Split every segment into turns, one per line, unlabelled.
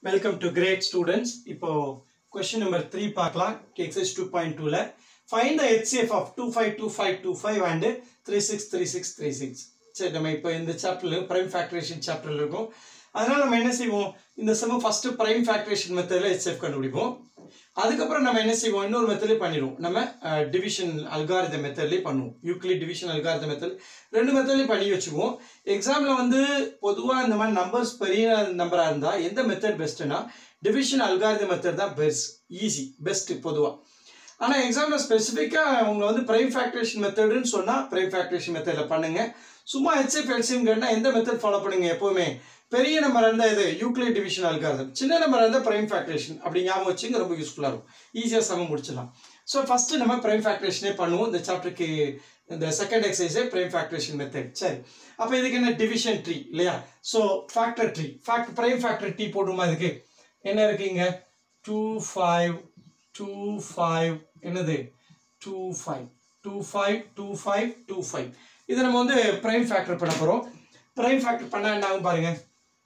welcome to great students இப்போ question number three பார்க்கலாம் exercise two point டூவில் find the HCF of two five two five two five and three six three six three six சரி நம்ம இப்போ இந்த சாப்டரில் prime factorisation சாப்டரில் இருக்கும் அதனால நம்ம என்ன செய்வோம் இந்த செம்ம ஃபர்ஸ்ட் ப்ரைம் ஃபேக்டரேஷன் மெத்தடில் ஹெச்எஃப் கண்டுபிடிப்போம் அதுக்கப்புறம் நம்ம என்ன செய்வோம் இன்னொரு மெத்தட்லேயே பண்ணிடுவோம் நம்ம டிவிஷன் அல்காரித மெத்தட்லேயே பண்ணுவோம் யூக்ளிட் டிவிஷன் அல்காரித மெத்தட் ரெண்டு மெத்தட்லேயும் பண்ணி வச்சுக்குவோம் எக்ஸாமில் வந்து பொதுவாக இந்த மாதிரி நம்பர்ஸ் பெரிய நம்பராக இருந்தால் எந்த மெத்தட் பெஸ்ட்டுனா டிவிஷன் அல்காரித மெத்தட் தான் பெஸ்ட் ஈஸி பெஸ்ட்டு பொதுவாக ஆனால் எக்ஸாமில் ஸ்பெசிஃபிக்காக அவங்க வந்து ப்ரைம் ஃபேக்டரேஷன் மெத்தடுன்னு சொன்னால் ப்ரைம் ஃபேக்டரேஷன் மெத்தடில் பண்ணுங்கள் சும்மா ஹெச்எஃப் எல்சிஎம் கேட்டால் எந்த மெத்தட் ஃபாலோ பண்ணுங்க எப்போவுமே பெரிய நம்பர் இருந்தால் இது யூக்ளிட் டிவிஷன் அல்காரிதம் சின்ன நம்பர் இருந்தால் ப்ரைம் ஃபேக்டரேஷன் அப்படி ஞாபகம் வச்சுங்க ரொம்ப யூஸ்ஃபுல்லாக இருக்கும் ஈஸியாக சமம் முடிச்சிடலாம் ஸோ ஃபஸ்ட்டு நம்ம ப்ரைம் ஃபேக்டரேஷனே பண்ணுவோம் இந்த சாப்டருக்கு இந்த செகண்ட் எக்ஸசைஸே ப்ரைம் ஃபேக்டரேஷன் மெத்தட் சரி அப்போ இதுக்கு என்ன டிவிஷன் ட்ரீ இல்லையா so factor tree fact prime factor tree போடுமா இதுக்கு என்ன இருக்குங்க டூ ஃபைவ் டூ ஃபைவ் என்னது two five two five two five two five இதை நம்ம வந்து ப்ரைம் ஃபேக்டர் பண்ண போகிறோம் ப்ரைம் ஃபேக்டர் பண்ணால் என்ன ஆகும் பாருங்க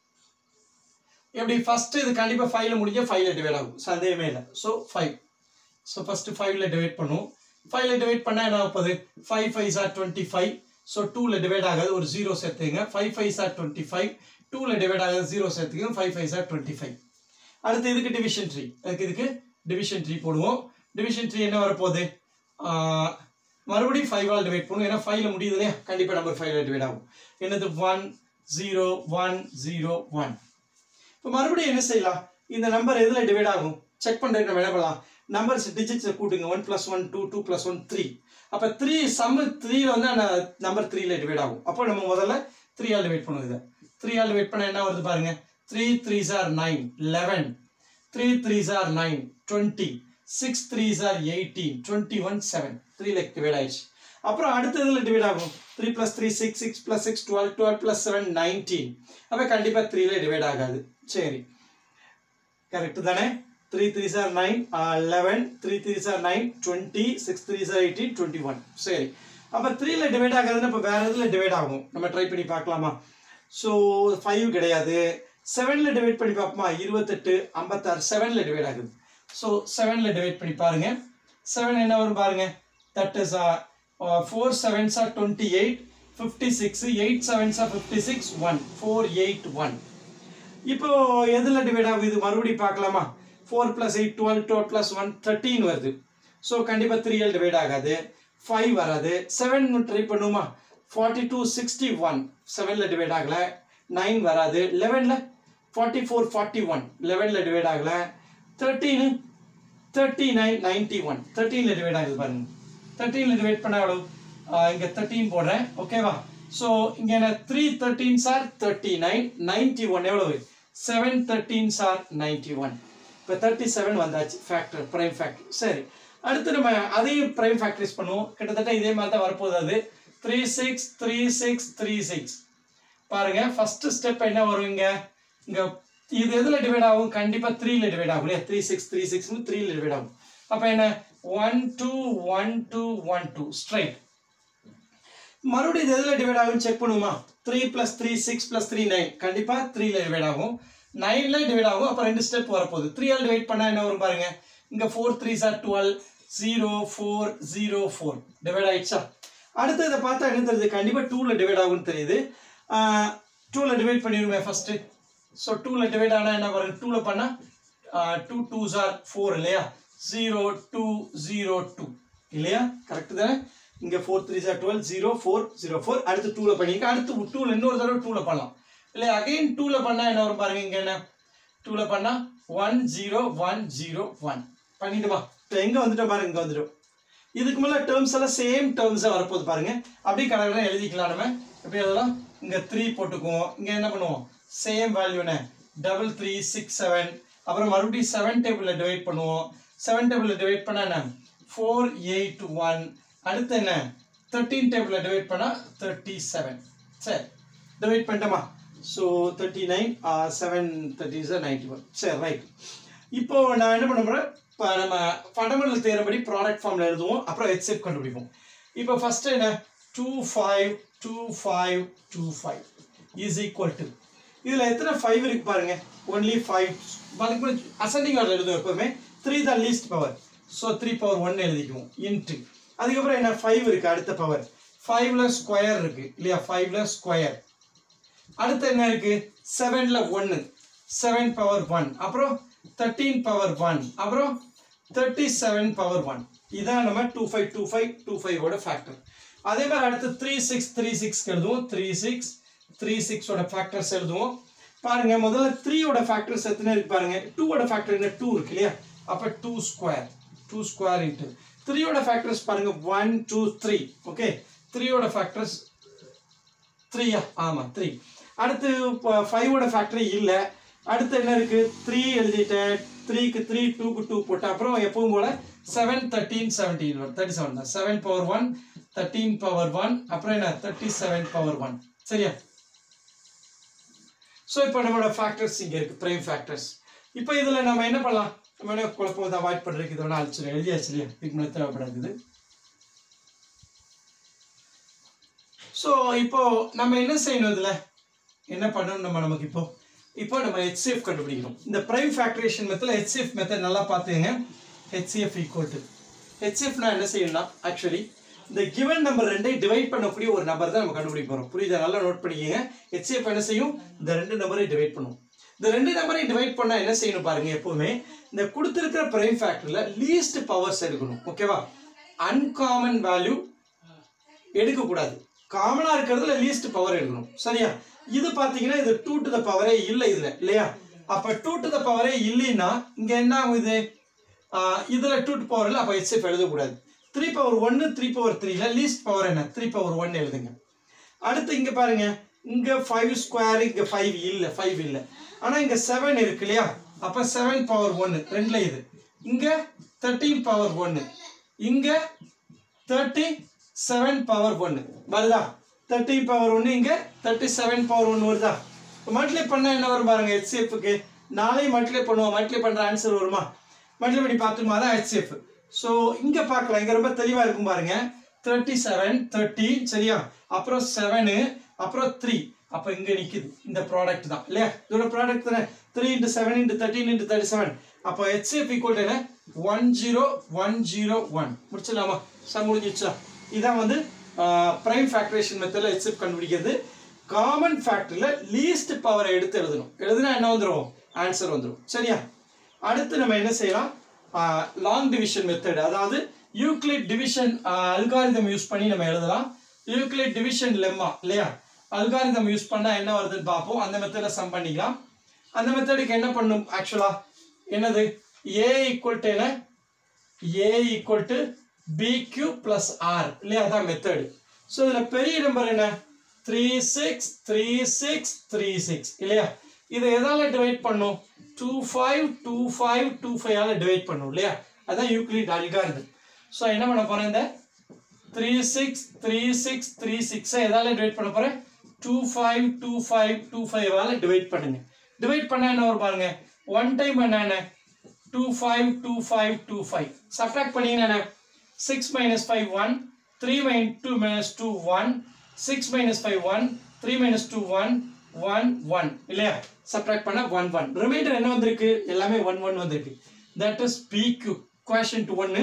எப்படி ஃபஸ்ட்டு இது கண்டிப்பாக ஃபைவ்ல முடிஞ்ச ஃபைவ்ல டிவைட் ஆகும் சந்தேகமே இல்லை ஸோ ஃபைவ் ஸோ ஃபஸ்ட்டு ஃபைவ்ல டிவைட் பண்ணுவோம் ஃபைவ்ல டிவைட் பண்ணால் என்ன ஆக போகுது five five are twenty five so டூவில் டிவைட் ஆகாது ஒரு ஜீரோ சேர்த்துங்க five five are twenty five டூவில் டிவைட் ஆகாது ஜீரோ சேர்த்துங்க five five are twenty five அடுத்து இதுக்கு டிவிஷன் ட்ரீ அதுக்கு இதுக்கு டிவிஷன் ட்ரீ போடுவோம் டிவிஷன் ட்ரீ என்ன வரப்போகுது மறுபடியும் ஃபைவால் டிவைட் பண்ணுவோம் ஏன்னா ஃபைவ்ல முடியுது இல்லையா கண்டிப்பாக நம்பர் ஃபைவ்ல டிவைட் ஆகும் என்னது one zero one zero one இப்போ மறுபடியும் என்ன செய்யலாம் இந்த நம்பர் எதில் டிவைட் ஆகும் செக் பண்ணுறதுக்கு நம்ம என்ன பண்ணலாம் நம்பர்ஸ் டிஜிட்ஸை கூட்டுங்க one plus one two two plus one three அப்போ த்ரீ சம்மு த்ரீல வந்து நம்பர் த்ரீல டிவைட் ஆகும் அப்போ நம்ம முதல்ல த்ரீ ஆல் டிவைட் பண்ணுவோம் இதை த்ரீ ஆல் டிவைட் பண்ண என்ன வருது பாருங்க three three are nine eleven three three are nine twenty six three are eighteen twenty one seven த்ரீல டிவைட் ஆயிடுச்சு அப்புறம் அடுத்ததுல டிவைட் ஆகும் three plus three six six plus six twelve twelve plus seven nineteen அப்போ கண்டிப்பாக த்ரீல divide ஆகாது சரி கரெக்ட் தானே three three are nine eleven three three are nine twenty six three are eighteen twenty one சரி அப்போ த்ரீல டிவைட் ஆகாதுன்னு இப்போ வேறு இதில் டிவைட் ஆகும் நம்ம ட்ரை பண்ணி பார்க்கலாமா ஸோ ஃபைவ் கிடையாது செவனில் டிவைட் பண்ணி பார்ப்போமா இருபத்தெட்டு ஐம்பத்தாறு செவனில் டிவைட் ஆகுது ஸோ செவனில் டிவைட் பண்ணி பாருங்க செவன் என்ன வரும் பாருங்க that is four sevens are twenty eight fifty six eight sevens are fifty six one four eight one இப்போ எதில் டிவைட் ஆகும் இது மறுபடியும் பார்க்கலாமா four plus eight twelve twelve plus one thirteen வருது ஸோ கண்டிப்பாக த்ரீ எல் டிவைட் ஆகாது ஃபைவ் வராது செவன் ட்ரை பண்ணுமா ஃபார்ட்டி டூ சிக்ஸ்டி ஒன் செவனில் டிவைட் ஆகலை நைன் வராது லெவனில் ஃபார்ட்டி ஃபோர் ஃபார்ட்டி ஒன் லெவனில் டிவைட் ஆகலை thirteen thirty nine ninety one தேர்ட்டீனில் டிவைட் ஆகுது பாருங்க தேர்ட்டீனில் டிவைட் பண்ண எவ்வளோ இங்கே தேர்ட்டீன் போடுறேன் ஓகேவா ஸோ இங்கே என்ன three thirteen are thirty nine ninety one எவ்வளவு seven thirteen are ninety one இப்போ தேர்ட்டி செவன் வந்தாச்சு ஃபேக்டர் ப்ரைம் ஃபேக்டர் சரி அடுத்து நம்ம அதையும் ப்ரைம் ஃபேக்டரிஸ் பண்ணுவோம் கிட்டத்தட்ட இதே மாதிரி தான் வரப்போகுது அது three six three six three six பாருங்க ஃபர்ஸ்ட் ஸ்டெப் என்ன வரும் இங்க இங்க இது எதுல டிவைட் ஆகும் கண்டிப்பா த்ரீல டிவைட் ஆகும் இல்லையா த்ரீ சிக்ஸ் த்ரீ சிக்ஸ் த்ரீல டிவைட் ஆகும் அப்ப என்ன one two one two one two straight மறுபடியும் இது எதுல டிவைட் ஆகும் செக் பண்ணுவோமா three plus three six plus three nine கண்டிப்பா த்ரீல டிவைட் ஆகும் நைன்ல டிவைட் ஆகும் அப்போ ரெண்டு ஸ்டெப் வரப்போகுது த்ரீ ஆல் டிவைட் பண்ணா என்ன வரும் பாருங்க இங்க four three are twelve zero four zero four divide ஆயிடுச்சா அடுத்து இதை பார்த்தா என்ன தெரியுது கண்டிப்பாக டூவில் டிவைட் ஆகும்னு தெரியுது டூவில் டிவைட் பண்ணிடுவேன் ஃபஸ்ட்டு ஸோ டூவில் டிவைட் ஆனால் என்ன வரும் டூவில் பண்ணால் டூ டூ சார் ஃபோர் இல்லையா ஜீரோ டூ ஜீரோ டூ இல்லையா கரெக்டு தானே இங்கே four three are twelve zero four zero four அடுத்து டூவில் பண்ணியிருக்கேன் அடுத்து டூவில் இன்னொரு தடவை டூவில் பண்ணலாம் இல்லையா அகைன் டூவில் பண்ணால் என்ன வரும் பாருங்க இங்கே என்ன டூவில் பண்ணால் one zero one zero one பண்ணிட்டுமா இப்போ எங்கே வந்துட்டோம் பாருங்க இங்கே வந்துட்டோம் இதுக்கு மேலே டேர்ம்ஸ் எல்லாம் சேம் டேர்ம்ஸாக வரப்போகுது பாருங்க அப்படியே கடற்கரை எழுதிக்கலாம் நம்ம எப்படி எழுதலாம் இங்கே த்ரீ போட்டுக்குவோம் இங்கே என்ன பண்ணுவோம் சேம் வேல்யூன்னு டபுள் த்ரீ சிக்ஸ் செவன் அப்புறம் மறுபடியும் செவன் டேபிளில் டிவைட் பண்ணுவோம் செவன் டேபிளில் டிவைட் பண்ணால் என்ன ஃபோர் எயிட் ஒன் அடுத்து என்ன தேர்ட்டீன் டேபிளில் டிவைட் பண்ணால் தேர்ட்டி செவன் சரி டிவைட் பண்ணிட்டோமா so thirty nine seven thirty are ninety one சரி ரைட் இப்போ நான் என்ன பண்ண போகிறேன் இப்போ நம்ம ஃபண்டமெண்டல் தேரப்படி ப்ராடக்ட் ஃபார்மில் எழுதுவோம் அப்புறம் ஹெச்எப் கண்டுபிடிப்போம் இப்போ ஃபஸ்ட்டு என்ன two five two five two five is equal to இதில் எத்தனை ஃபைவ் இருக்கு பாருங்க ஒன்லி ஃபைவ் அதுக்கு அசெண்டிங் ஆர்டர் எழுதும் எப்பவுமே த்ரீ தான் least power so three power one எழுதிக்குவோம் இன்ட்டு அதுக்கப்புறம் என்ன ஃபைவ் இருக்கு அடுத்த பவர் ஃபைவ்ல ஸ்கொயர் இருக்கு இல்லையா ஃபைவ்ல ஸ்கொயர் அடுத்து என்ன இருக்கு செவன்ல ஒன்று செவன் பவர் ஒன் அப்புறம் தேர்ட்டீன் பவர் ஒன் அப்புறம் தேர்ட்டி செவன் பவர் ஒன் இதான் நம்ம two five two five two ஃபைவோட ஃபேக்டர் அதே மாதிரி அடுத்து த்ரீ சிக்ஸ் த்ரீ சிக்ஸ் எழுதுவோம் த்ரீ சிக்ஸ் த்ரீ சிக்ஸோட ஃபேக்டர்ஸ் எழுதுவோம் பாருங்க முதல்ல த்ரீயோட ஃபேக்டர்ஸ் எத்தனை இருக்கு பாருங்க டூவோட ஃபேக்டர் என்ன டூ இருக்கு இல்லையா அப்போ two square two square into த்ரீயோட ஃபேக்டர்ஸ் பாருங்க ஒன் டூ த்ரீ ஓகே த்ரீயோட ஃபேக்டர்ஸ் த்ரீயா ஆமாம் த்ரீ அடுத்து ஃபைவோட ஃபேக்டரி இல்லை அடுத்து என்ன இருக்கு த்ரீ எழுதிட்டேன் த்ரீக்கு த்ரீ டூக்கு டூ போட்டேன் அப்புறம் எப்பவும் போல செவன் தேர்ட்டீன் செவன்டீன் வரும் தேர்ட்டி செவன் தான் seven power one thirteen power one அப்புறம் என்ன தேர்ட்டி செவன் பவர் ஒன் சரியா ஸோ இப்போ நம்மளோட ஃபேக்டர்ஸ் இங்கே இருக்கு ப்ரைம் ஃபேக்டர்ஸ் இப்போ இதில் நம்ம என்ன பண்ணலாம் நம்ம என்ன குழப்பம் வந்து அவாய்ட் பண்ணுறதுக்கு இதை வேணா அழிச்சிடும் எழுதியாச்சு இல்லையா இதுக்கு முன்னாடி தேவைப்படாது ஸோ இப்போ நம்ம என்ன செய்யணும் இதில் என்ன பண்ணணும் நம்ம நமக்கு இப்போ இப்போ நம்ம HCF கண்டுபிடிக்கணும் இந்த ப்ரைம் ஃபேக்டரேஷன் மெத்தடில் HCF மெத்தட் நல்லா பார்த்துங்க HCF ஈக்குவல் டு ஹெச்எஃப்னா என்ன செய்யணும்னா ஆக்சுவலி இந்த கிவன் நம்பர் ரெண்டை டிவைட் பண்ணக்கூடிய ஒரு நம்பர் தான் நம்ம கண்டுபிடிக்க போகிறோம் புரியுதா நல்லா நோட் பண்ணிக்கங்க ஹெச்எஃப் என்ன செய்யும் இந்த ரெண்டு நம்பரை டிவைட் பண்ணும் இந்த ரெண்டு நம்பரை டிவைட் பண்ணால் என்ன செய்யணும் பாருங்க எப்பவுமே இந்த கொடுத்துருக்கிற ப்ரைம் ஃபேக்டரியில் லீஸ்ட் பவர்ஸ் எடுக்கணும் ஓகேவா அன்காமன் வேல்யூ எடுக்கக்கூடாது காமனா இருக்கிறதுல லீஸ்ட் பவர் எடுக்கணும் சரியா இது பாத்தீங்கன்னா இது டூ டு த பவரே இல்லை இதுல இல்லையா அப்ப டூ டு த பவரே இல்லைன்னா இங்க என்ன ஆகும் இது ஆஹ் இதுல டூ டு பவர் இல்லை அப்ப ஹெச்எஃப் எழுதக்கூடாது த்ரீ பவர் ஒன்னு த்ரீ பவர் த்ரீல லீஸ்ட் பவர் என்ன த்ரீ பவர் ஒன் எழுதுங்க அடுத்து இங்க பாருங்க இங்க ஃபைவ் ஸ்கொயர் இங்க ஃபைவ் இல்ல ஃபைவ் இல்ல ஆனா இங்க செவன் இருக்கு இல்லையா அப்ப செவன் பவர் ஒன்னு ரெண்டுல இது இங்க தேர்ட்டீன் பவர் ஒன்னு இங்க தேர்ட்டி செவன் பவர் ஒன்னு வருதா தேர்ட்டி பவர் ஒன்னு இங்க தேர்ட்டி செவன் பவர் ஒன்னு வருதா மல்டிப்ளை பண்ணா என்ன வரும் பாருங்க ஹெச்சிஎஃப்க்கு நாளையும் மல்டிப்ளை பண்ணுவோம் மல்டிப்ளை பண்ற ஆன்சர் வருமா மல்டிப்ளை பண்ணி பார்த்துமா தான் ஹெச்சிஎஃப் ஸோ இங்க பார்க்கலாம் இங்க ரொம்ப தெளிவா இருக்கும் பாருங்க தேர்ட்டி செவன் தேர்ட்டி சரியா அப்புறம் செவனு அப்புறம் த்ரீ அப்போ இங்க நிக்குது இந்த ப்ராடக்ட் தான் இல்லையா இதோட ப்ராடக்ட் தானே three into seven into thirteen into thirty seven அப்போ ஹெச்சிஎஃப் ஈக்குவல் என்ன one zero one zero one முடிச்சிடலாமா சார் முடிஞ்சிச்சா இதான் வந்து ப்ரைம் ஃபேக்டரேஷன் மெத்தடில் ஹெச்எஃப் கண்டுபிடிக்கிறது காமன் ஃபேக்டரியில் லீஸ்ட் பவரை எடுத்து எழுதணும் எழுதுனா என்ன வந்துடும் ஆன்சர் வந்துடும் சரியா அடுத்து நம்ம என்ன செய்யலாம் லாங் டிவிஷன் மெத்தட் அதாவது யூக்ளிட் டிவிஷன் அல்காரிதம் யூஸ் பண்ணி நம்ம எழுதலாம் யூக்ளிட் டிவிஷன் லெம்மா இல்லையா அல்காரிதம் யூஸ் பண்ணா என்ன வருதுன்னு பார்ப்போம் அந்த மெத்தடை சம் பண்ணிக்கலாம் அந்த மெத்தடுக்கு என்ன பண்ணும் ஆக்சுவலா என்னது ஏ ஈக்குவல் டு என்ன A equal to B Q plus R இல்லையா அதான் மெத்தடு ஸோ இதில் பெரிய நம்பர் என்ன three six three six three six இல்லையா இதை எதால டிவைட் பண்ணும் two five two five two ஃபைவால டிவைட் பண்ணும் இல்லையா அதான் யூக்ளிட் அல்காரிதம் ஸோ என்ன பண்ண போறேன் இந்த three six three six three சிக்ஸை எதால டிவைட் பண்ண போறேன் two five two five two ஃபைவால டிவைட் பண்ணுங்க டிவைட் பண்ண என்ன வரும் பாருங்க ஒன் டைம் என்ன என்ன two five two five two five subtract பண்ணீங்கன்னா என்ன six minus five one three minus two minus two one six minus five one three minus two one one one இல்லையா சப்ட்ராக்ட் பண்ண ஒன் ஒன் ரிமைண்டர் என்ன வந்திருக்கு எல்லாமே one one வந்திருக்கு that is B Q equation to ஒன்று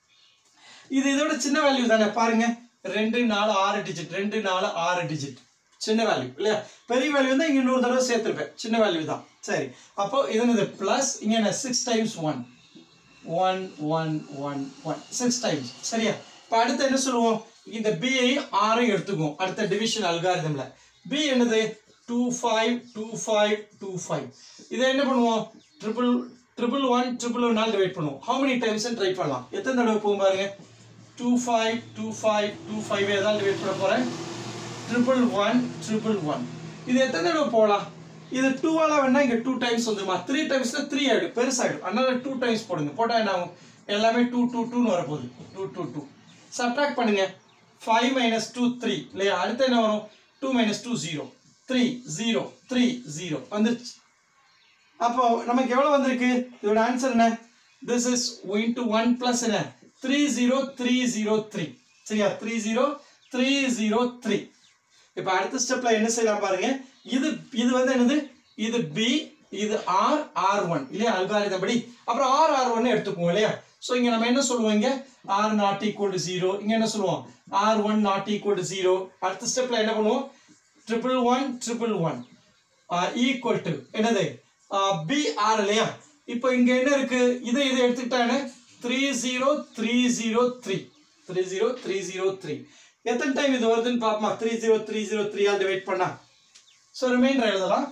இது இதோட சின்ன வேல்யூ தானே பாருங்க ரெண்டு நாலு ஆறு டிஜிட் ரெண்டு நாலு ஆறு டிஜிட் சின்ன வேல்யூ இல்லையா பெரிய வேல்யூ தான் இங்க இன்னொரு தடவை சேர்த்துருப்பேன் சின்ன வேல்யூ தான் சரி அப்போ இது என்னது பிளஸ் இங்க என்ன six times one one one one one six times சரியா இப்போ அடுத்து என்ன சொல்லுவோம் இந்த பிஐ ஆறையும் எடுத்துக்குவோம் அடுத்த டிவிஷன் அல்காரிதம்ல பி என்னது two five two five two five இதை என்ன பண்ணுவோம் triple triple one triple one நாள் டிவைட் பண்ணுவோம் ஹவு மெனி டைம்ஸ் ட்ரை பண்ணலாம் எத்தனை தடவை போகும் பாருங்க two five two five two five ஏதாவது டிவைட் பண்ண போகிறேன் ட்ரிபிள் ஒன் ட்ரிபிள் ஒன் இது எத்தனை தடவை போகலாம் இது டூவால வேணா இங்க டூ டைம்ஸ் வந்துமா த்ரீ டைம்ஸ்ல த்ரீ ஆயிடும் பெருசாயிடும் அதனால டூ டைம்ஸ் போடுங்க போட்டா என்ன ஆகும் எல்லாமே டூ டூ டூன்னு வரப்போகுது டூ டூ டூ சப்ட்ராக்ட் பண்ணுங்க ஃபைவ் மைனஸ் டூ த்ரீ இல்லையா அடுத்து என்ன வரும் two minus two zero three zero three zero வந்துருச்சு அப்போ நமக்கு எவ்வளவு வந்திருக்கு இதோட ஆன்சர் என்ன this is into one plus என்ன three zero three zero three சரியா three zero three zero three இப்போ அடுத்த ஸ்டெப்ல என்ன செய்யலாம் பாருங்க இது இது வந்து என்னது இது பி இது ஆர் ஆர் ஒன் இல்லையா அல்காரிதம் படி அப்புறம் ஆர் ஆர் ஒன் எடுத்துக்குவோம் இல்லையா ஸோ இங்க நம்ம என்ன சொல்லுவோம் இங்க R not equal to zero இங்க என்ன சொல்லுவோம் R one not equal to zero அடுத்த ஸ்டெப்ல என்ன பண்ணுவோம் triple one triple one equal to என்னது பி ஆர் இல்லையா இப்போ இங்க என்ன இருக்கு இதை இதை எடுத்துக்கிட்டானே three zero three zero three three zero three zero three எத்தனை டைம் இது வருதுன்னு பார்ப்போமா three zero three zero three all divide பண்ணா ஸோ ரிமைண்டர் எழுதலாம்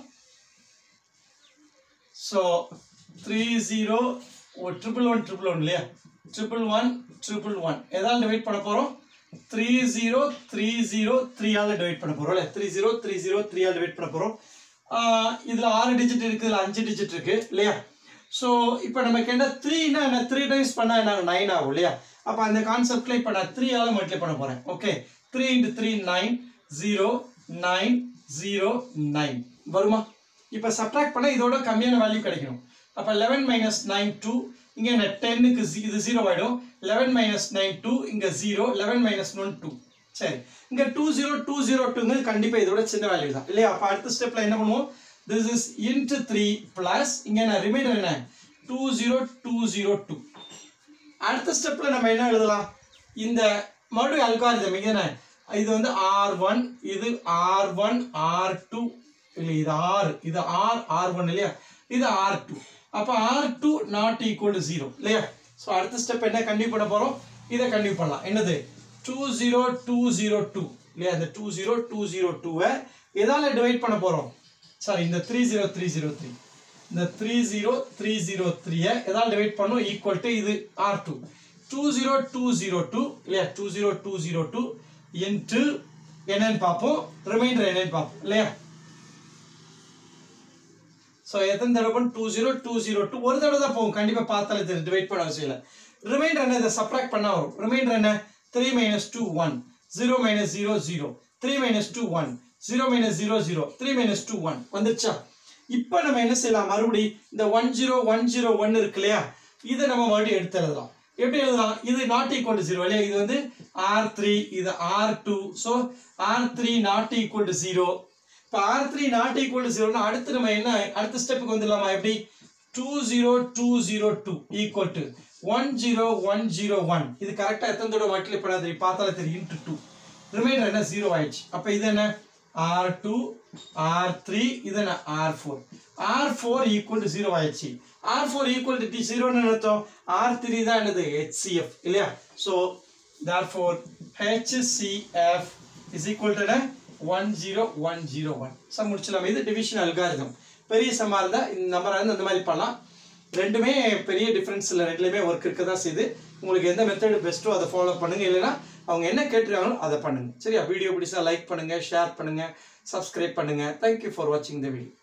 so three zero triple one triple one இல்லையா ட்ரிபிள் ஒன் ட்ரிபிள் ஒன் எதால் divide பண்ண போகிறோம் த்ரீ ஜீரோ த்ரீ ஜீரோ த்ரீயால் டிவைட் பண்ண போகிறோம் இல்லை த்ரீ ஜீரோ த்ரீ ஜீரோ த்ரீயால் டிவைட் பண்ண போகிறோம் இதில் ஆறு டிஜிட் இருக்குது இதில் அஞ்சு டிஜிட் இருக்குது இல்லையா ஸோ இப்போ நமக்கு என்ன த்ரீனா என்ன த்ரீ டைம்ஸ் பண்ணால் என்ன நைன் ஆகும் இல்லையா அப்போ அந்த கான்செப்ட்ல இப்போ நான் த்ரீயால் மல்டிப்ளை பண்ண போகிறேன் okay three into three nine zero nine zero nine வருமா இப்போ சப்ட்ராக்ட் பண்ணால் இதோட கம்மியான வேல்யூ கிடைக்கணும் அப்போ லெவன் மைனஸ் நைன் டூ இங்கே என்ன டென்னுக்கு இது ஜீரோ ஆகிடும் லெவன் மைனஸ் நைன் டூ இங்கே zero eleven minus one two சரி இங்கே டூ ஜீரோ டூ ஜீரோ டூங்கிறது கண்டிப்பாக இதோட சின்ன வேல்யூ தான் இல்லையா அப்போ அடுத்த ஸ்டெப்பில் என்ன பண்ணுவோம் this is into three plus இங்கே என்ன ரிமைண்டர் என்ன two zero two zero two அடுத்த ஸ்டெப்பில் நம்ம என்ன எழுதலாம் இந்த மறுபடியும் அல்காரிதம் இங்கே என்ன இது வந்து ஆர் ஒன் இது ஆர் ஒன் ஆர் டூ இல்லை இது ஆர் இது ஆர் ஆர் ஒன் இல்லையா இது ஆர் டூ அப்போ R two not equal to zero இல்லையா ஸோ அடுத்த ஸ்டெப் என்ன கண்டினியூ பண்ண போகிறோம் இதை கண்டினியூ பண்ணலாம் என்னது two zero two zero two இல்லையா இந்த டூ ஜீரோ டூ ஜீரோ டூவை எதால் டிவைட் பண்ண போகிறோம் சாரி இந்த three zero three zero three இந்த த்ரீ ஜீரோ த்ரீ ஜீரோ த்ரீயை எதால் டிவைட் பண்ணும் ஈக்குவல் டு இது R two two zero two zero two இல்லையா two zero two zero two into என்னன்னு பார்ப்போம் ரிமைண்டர் என்னன்னு பார்ப்போம் இல்லையா ஸோ எத்தனை தடவை two zero two zero two ஒரு தடவை தான் போகும் கண்டிப்பாக பார்த்தாலே தெரியும் டிவைட் பண்ண அவசியம் இல்லை ரிமைண்டர் என்ன இதை சப்ராக்ட் பண்ணால் வரும் ரிமைண்டர் என்ன three minus two one zero minus zero zero three minus two one zero minus zero zero three minus two one வந்துச்சா இப்போ நம்ம என்ன செய்யலாம் மறுபடி இந்த one zero one zero one இருக்கு இல்லையா இதை நம்ம மறுபடியும் எடுத்து எழுதலாம் எப்படி எழுதலாம் இது நாட் ஈக்குவல் டு ஜீரோ இல்லையா இது வந்து ஆர் த்ரீ இது R two so R three not equal to zero இப்போ R three not equal to ஜீரோனா அடுத்து நம்ம என்ன அடுத்த ஸ்டெப்புக்கு வந்துடலாமா எப்படி two zero two zero two equal to one zero one zero one இது கரெக்டாக எத்தனை தடவை மல்டிப்ளை பண்ணாது தெரியும் பார்த்தாலே தெரியும் இன்ட்டு டூ ரிமைண்டர் என்ன ஜீரோ ஆயிடுச்சு அப்போ இது என்ன ஆர் டூ ஆர் த்ரீ இது என்ன R four R four equal to zero ஆயிடுச்சு ஆர் ஃபோர் ஈக்குவல் டு டி ஜீரோன்னு அர்த்தம் ஆர் த்ரீ தான் என்னது ஹெச்சிஎஃப் இல்லையா ஸோ தார் four HCF is equal to one zero one zero one சம் முடிச்சலாம் இது டிவிஷன் அல்காரிதம் பெரிய சம்மா இருந்தால் இந்த நம்பராக இருந்து அந்த மாதிரி பண்ணலாம் ரெண்டுமே பெரிய டிஃப்ரென்ஸ் இல்லை ரெண்டுலேயுமே ஒர்க் இருக்க தான் செய்யுது உங்களுக்கு எந்த மெத்தட் பெஸ்ட்டோ அதை ஃபாலோ பண்ணுங்க இல்லைன்னா அவங்க என்ன கேட்டுருக்காங்களோ அதை பண்ணுங்க சரியா வீடியோ பிடிச்சா லைக் பண்ணுங்க ஷேர் பண்ணுங்க சப்ஸ்கிரைப் பண்ணுங்க தேங்க்யூ ஃபார் வாட்சிங் த வீடியோ